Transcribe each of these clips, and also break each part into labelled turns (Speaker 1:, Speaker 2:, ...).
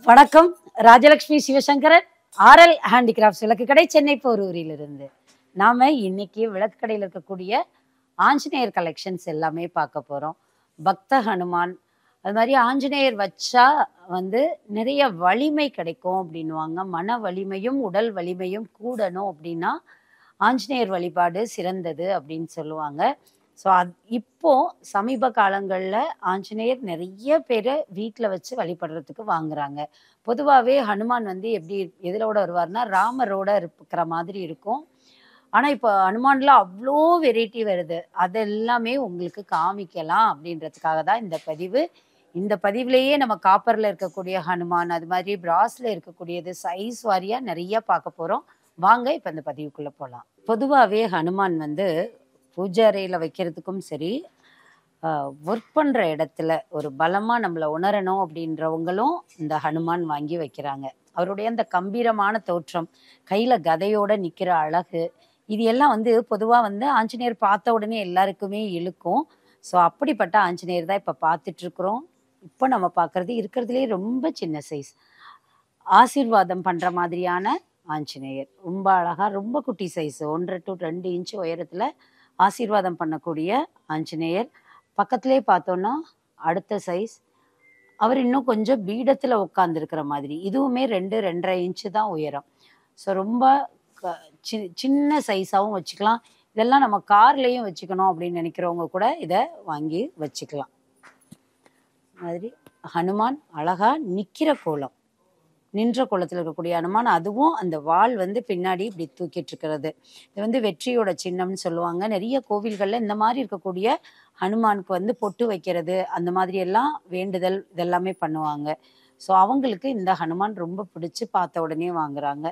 Speaker 1: வணக்கம் Rajalakshmi Sivasankaran RL handicrafts விளக்கு கடை சென்னை போரூரிலிருந்து நாம இன்னைக்கு விளக்கு கடையில் இருக்கக்கூடிய ஆஞ்சநேயர் கலெக்ஷன்ஸ் எல்லாமே பார்க்க போறோம் பக்த ஹனுமான் அது மாதிரி ஆஞ்சநேயர் வச்சா வந்து நிறைய வலிமை கிடைக்கும் அப்படின்னுவாங்க மன வலிமையும் உடல் வலிமையும் கூடணும் அப்படின்னா ஆஞ்சநேயர் வழிபாடு சிறந்தது அப்படின்னு சொல்லுவாங்க ஸோ அத் இப்போ சமீப காலங்களில் ஆஞ்சநேயர் நிறைய பேரை வீட்டில் வச்சு வழிபடுறதுக்கு வாங்குறாங்க பொதுவாகவே ஹனுமான் வந்து எப்படி எதிலோட வருவார்னா ராமரோட இருக்கிற மாதிரி இருக்கும் ஆனால் இப்போ ஹனுமான்ல அவ்வளோ வெரைட்டி வருது அதெல்லாமே உங்களுக்கு காமிக்கலாம் அப்படின்றதுக்காக தான் இந்த பதிவு இந்த பதிவுலேயே நம்ம காப்பரில் இருக்கக்கூடிய ஹனுமான் அது மாதிரி பிராஸ்ல இருக்கக்கூடியது சைஸ் வாரியாக நிறைய பார்க்க போகிறோம் வாங்க இப்போ இந்த பதிவுக்குள்ளே போகலாம் பொதுவாகவே ஹனுமான் வந்து பூஜை அறையில் வைக்கிறதுக்கும் சரி ஒர்க் பண்ணுற இடத்துல ஒரு பலமாக நம்மளை உணரணும் அப்படின்றவங்களும் இந்த ஹனுமான் வாங்கி வைக்கிறாங்க அவருடைய அந்த கம்பீரமான தோற்றம் கையில் கதையோட நிற்கிற அழகு இது எல்லாம் வந்து பொதுவாக வந்து ஆஞ்சநேயர் பார்த்த உடனே எல்லாருக்குமே இழுக்கும் ஸோ அப்படிப்பட்ட ஆஞ்சநேயர் தான் இப்போ பார்த்துட்ருக்குறோம் இப்போ நம்ம பார்க்குறது இருக்கிறதுலே ரொம்ப சின்ன சைஸ் ஆசீர்வாதம் பண்ணுற மாதிரியான ஆஞ்சநேயர் ரொம்ப அழகாக ரொம்ப குட்டி சைஸ் ஒன்றரை டு ரெண்டு இன்ச்சு உயரத்தில் ஆசீர்வாதம் பண்ணக்கூடிய ஆஞ்சநேயர் பக்கத்துலேயே பார்த்தோன்னா அடுத்த சைஸ் அவர் இன்னும் கொஞ்சம் பீடத்தில் உட்காந்துருக்கிற மாதிரி இதுவுமே ரெண்டு ரெண்டரை இன்ச்சு தான் உயரம் ஸோ ரொம்ப க- சி- சின்ன சைஸாகவும் வச்சுக்கலாம் இதெல்லாம் நம்ம கார்லேயும் வச்சுக்கணும் அப்படின்னு நினைக்கிறவங்க கூட இதை வாங்கி வச்சுக்கலாம் மாதிரி ஹனுமான் அழகா நிற்கிற கோலம் நின்ற கோலத்தில் இருக்கக்கூடிய ஹனுமான் அதுவும் அந்த வாள் வந்து பின்னாடி இப்படி தூக்கிட்டு இருக்கிறது இது வந்து வெற்றியோட சின்னம்னு சொல்லுவாங்க நிறைய கோவில்களில் இந்த மாதிரி இருக்கக்கூடிய ஹனுமானுக்கு வந்து பொட்டு வைக்கிறது அந்த மாதிரி எல்லாம் வேண்டுதல் இதெல்லாமே பண்ணுவாங்க ஸோ அவங்களுக்கு இந்த ஹனுமான் ரொம்ப பிடிச்சு பார்த்த உடனே வாங்குறாங்க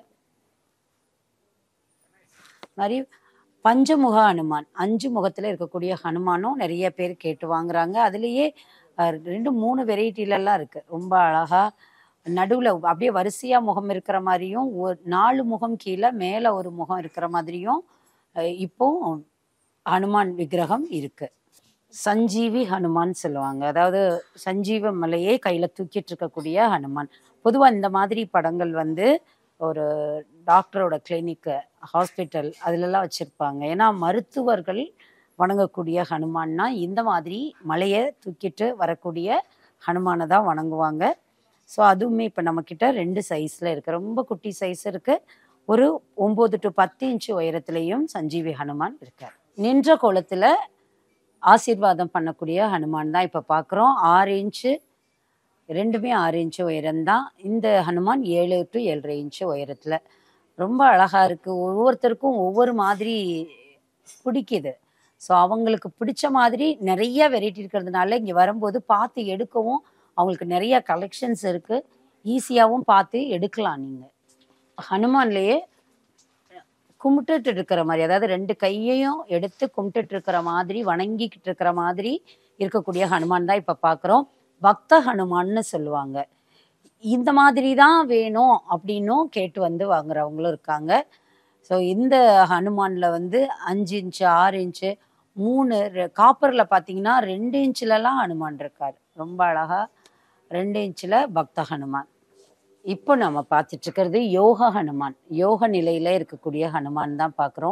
Speaker 1: மாதிரி பஞ்சமுக ஹனுமான் அஞ்சு முகத்துல இருக்கக்கூடிய ஹனுமானும் நிறைய பேர் கேட்டு வாங்குறாங்க அதுலேயே அஹ், ரெண்டு மூணு வெரைட்டிலலாம் இருக்கு ரொம்ப அழகா நடுவில் அப்படியே வரிசையா முகம் இருக்கிற மாதிரியும் ஒரு நாலு முகம் கீழே மேலே ஒரு முகம் இருக்கிற மாதிரியும் அஹ், இப்போ ஹனுமான் விக்கிரகம் இருக்கு சஞ்சீவி ஹனுமான் சொல்லுவாங்க அதாவது சஞ்சீவ மலையை கையில தூக்கிட்டு இருக்கக்கூடிய ஹனுமான் பொதுவா இந்த மாதிரி படங்கள் வந்து ஒரு டாக்டரோட கிளினிக்கு ஹாஸ்பிட்டல் அதிலெல்லாம் வச்சுருப்பாங்க ஏன்னா மருத்துவர்கள் வணங்கக்கூடிய ஹனுமான்னா இந்த மாதிரி மலையை தூக்கிட்டு வரக்கூடிய ஹனுமானை தான் வணங்குவாங்க ஸோ அதுவுமே இப்போ நம்மக்கிட்ட ரெண்டு சைஸில் இருக்குது ரொம்ப குட்டி சைஸ் இருக்குது ஒரு ஒம்பது டு பத்து இன்ச்சு உயரத்துலேயும் சஞ்சீவி ஹனுமான் இருக்கார் நின்ற கோலத்தில் ஆசீர்வாதம் பண்ணக்கூடிய ஹனுமான் தான் இப்போ பார்க்குறோம் ஆறு இன்ச்சு ரெண்டுமே ஆறு இன்ச்சு உயரம்தான் இந்த ஹனுமான் ஏழு டு ஏழரை இன்ச்சு உயரத்தில் ரொம்ப அழகாக இருக்குது ஒவ்வொருத்தருக்கும் ஒவ்வொரு மாதிரி பிடிக்குது ஸோ அவங்களுக்கு பிடிச்ச மாதிரி நிறைய வெரைட்டி இருக்கிறதுனால இங்கே வரும்போது பார்த்து எடுக்கவும் அவங்களுக்கு நிறைய கலெக்ஷன்ஸ் இருக்குது ஈஸியாகவும் பார்த்து எடுக்கலாம் நீங்கள் ஹனுமான்லேயே கும்பிட்டுட்டு இருக்கிற மாதிரி அதாவது ரெண்டு கையையும் எடுத்து கும்பிட்டுட்டு இருக்கிற மாதிரி வணங்கிக்கிட்டு இருக்கிற மாதிரி இருக்கக்கூடிய ஹனுமான் தான் இப்போ பார்க்குறோம் பக்த ஹனுமான்னு சொல்லுவாங்க இந்த மாதிரி தான் வேணும் அப்படின்னும் கேட்டு வந்து வாங்குறவங்களும் இருக்காங்க ஸோ இந்த ஹனுமானில் வந்து அஞ்சு இன்ச்சு ஆறு இன்ச்சு மூணு காப்பரில் பார்த்தீங்கன்னா ரெண்டு இன்ச்சுலலாம் ஹனுமான் இருக்கார் ரொம்ப அழகா ரெண்டு இன்ச்சில் பக்த ஹனுமான் இப்போ நம்ம பார்த்துட்டு இருக்கிறது யோக ஹனுமான் யோக நிலையில இருக்கக்கூடிய ஹனுமான் தான் பார்க்குறோம்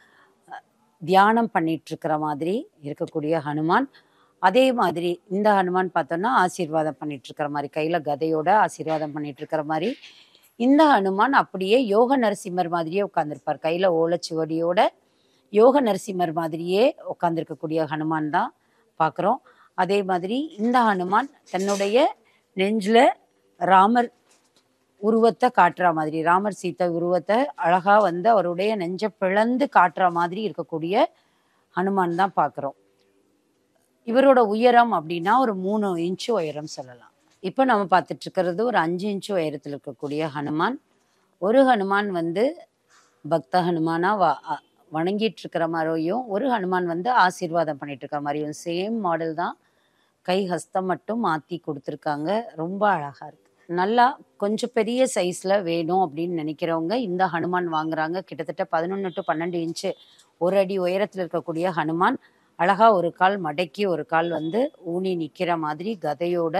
Speaker 1: தியானம் பண்ணிட்டு இருக்கிற மாதிரி இருக்கக்கூடிய ஹனுமான் அதே மாதிரி இந்த ஹனுமான் பார்த்தோம்னா ஆசீர்வாதம் பண்ணிட்டு இருக்கிற மாதிரி கையில கதையோட ஆசீர்வாதம் பண்ணிட்டு இருக்கிற மாதிரி இந்த ஹனுமான் அப்படியே யோக நரசிம்மர் மாதிரியே உட்காந்துருப்பார் கையில ஓலைச்சுவடியோட யோக நரசிம்மர் மாதிரியே உட்காந்துருக்கக்கூடிய ஹனுமான் தான் பார்க்குறோம் அதே மாதிரி இந்த ஹனுமான் தன்னுடைய நெஞ்சில் ராமர் உருவத்தை காட்டுற மாதிரி ராமர் சீதை உருவத்தை அழகா வந்து அவருடைய நெஞ்சை பிளந்து காட்டுற மாதிரி இருக்கக்கூடிய ஹனுமான் தான் பார்க்குறோம் இவரோட உயரம் அப்படின்னா ஒரு மூணு இன்ச்சு உயரம் சொல்லலாம் இப்போ நம்ம பார்த்துட்டு இருக்கிறது ஒரு அஞ்சு இன்ச்சு உயரத்தில் இருக்கக்கூடிய ஹனுமான் ஒரு ஹனுமான் வந்து பக்த ஹனுமானா வ அ- வணங்கிட்டு இருக்கிற மாதிரியும் ஒரு ஹனுமான் வந்து ஆசீர்வாதம் பண்ணிட்டு இருக்கிற மாதிரியும் சேம் மாடல் தான் கை ஹஸ்தம் மட்டும் மாற்றி கொடுத்துருக்காங்க ரொம்ப அழகா இருக்கு நல்லா கொஞ்சம் பெரிய சைஸில் வேணும் அப்படின்னு நினைக்கிறவங்க இந்த ஹனுமான் வாங்குறாங்க கிட்டத்தட்ட பதினொன்று டு பன்னெண்டு இன்ச்சு ஒரு அடி உயரத்தில் இருக்கக்கூடிய ஹனுமான் அழகா ஒரு கால் மடக்கி ஒரு கால் வந்து ஊனி நிற்கிற மாதிரி கதையோட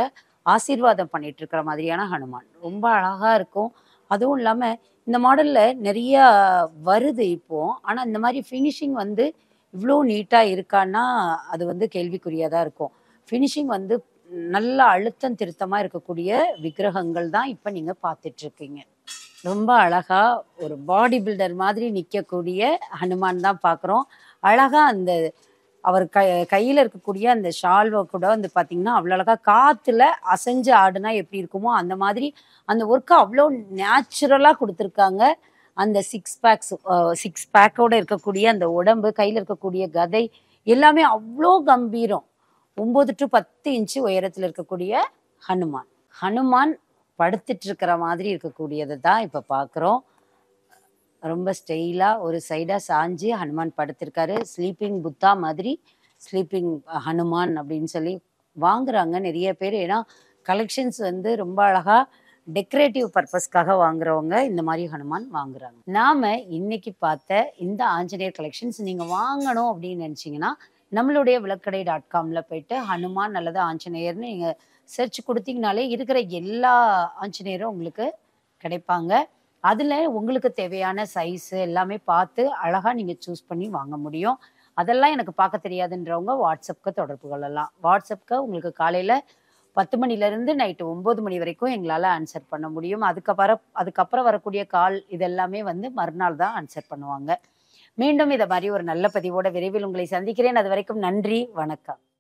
Speaker 1: ஆசீர்வாதம் பண்ணிட்டு இருக்கிற மாதிரியான ஹனுமான் ரொம்ப அழகா இருக்கும் அதுவும் இல்லாம இந்த மாடல்ல நிறைய வருது இப்போ ஆனா இந்த மாதிரி ஃபினிஷிங் வந்து இவ்வளோ நீட்டா இருக்கான்னா அது வந்து கேள்விக்குறியா தான் இருக்கும் ஃபினிஷிங் வந்து நல்ல அழுத்தம் திருத்தமா இருக்கக்கூடிய விக்கிரகங்கள் தான் இப்ப நீங்க பார்த்துட்டு இருக்கீங்க ரொம்ப அழகா ஒரு பாடி பில்டர் மாதிரி நிற்கக்கூடிய ஹனுமான் தான் பார்க்குறோம் அழகா அந்த அவர் கை கையில் இருக்கக்கூடிய அந்த ஷால்வை கூட வந்து பார்த்தீங்கன்னா அவ்வளோ அழகா காற்றுல அசைஞ்சு ஆடுனா எப்படி இருக்குமோ அந்த மாதிரி அந்த ஒர்க்கை அவ்வளோ நேச்சுரலாக கொடுத்துருக்காங்க அந்த சிக்ஸ் பேக்ஸ் சிக்ஸ் பேக்கோட இருக்கக்கூடிய அந்த உடம்பு கையில் இருக்கக்கூடிய கதை எல்லாமே அவ்வளோ கம்பீரம் ஒம்பது டு பத்து இன்ச்சு உயரத்தில் இருக்கக்கூடிய ஹனுமான் ஹனுமான் படுத்துட்டு இருக்கிற மாதிரி இருக்கக்கூடியதை தான் இப்போ பார்க்குறோம் ரொம்ப ஸ்டைலாக ஒரு சைடாக சாஞ்சு ஹனுமான் படுத்திருக்காரு ஸ்லீப்பிங் புத்தா மாதிரி ஸ்லீப்பிங் ஹனுமான் அப்படின்னு சொல்லி வாங்குறாங்க நிறைய பேர் ஏன்னா கலெக்ஷன்ஸ் வந்து ரொம்ப அழகா டெக்கரேட்டிவ் பர்பஸ்க்காக வாங்குறவங்க இந்த மாதிரி ஹனுமான் வாங்குறாங்க நாம இன்னைக்கு பார்த்த இந்த ஆஞ்சநேயர் கலெக்ஷன்ஸ் நீங்க வாங்கணும் அப்படின்னு நினைச்சீங்கன்னா நம்மளுடைய விளக்கடை டாட் காம்ல போயிட்டு ஹனுமான் அல்லது ஆஞ்சநேயர்னு நீங்க சர்ச் கொடுத்தீங்கனாலே இருக்கிற எல்லா ஆஞ்சநேயரும் உங்களுக்கு கிடைப்பாங்க அதில் உங்களுக்கு தேவையான சைஸு எல்லாமே பார்த்து அழகாக நீங்கள் சூஸ் பண்ணி வாங்க முடியும் அதெல்லாம் எனக்கு பார்க்க தெரியாதுன்றவங்க வாட்ஸ்அப்க்கு தொடர்பு கொள்ளலாம் வாட்ஸ்அப்க்கு உங்களுக்கு காலையில் பத்து மணிலேருந்து நைட்டு ஒம்பது மணி வரைக்கும் எங்களால் ஆன்சர் பண்ண முடியும் அதுக்கப்புறம் அதுக்கப்புறம் வரக்கூடிய கால் இதெல்லாமே வந்து மறுநாள் தான் ஆன்சர் பண்ணுவாங்க மீண்டும் இதை மாதிரி ஒரு நல்ல பதிவோட விரைவில் உங்களை சந்திக்கிறேன் அது வரைக்கும் நன்றி வணக்கம்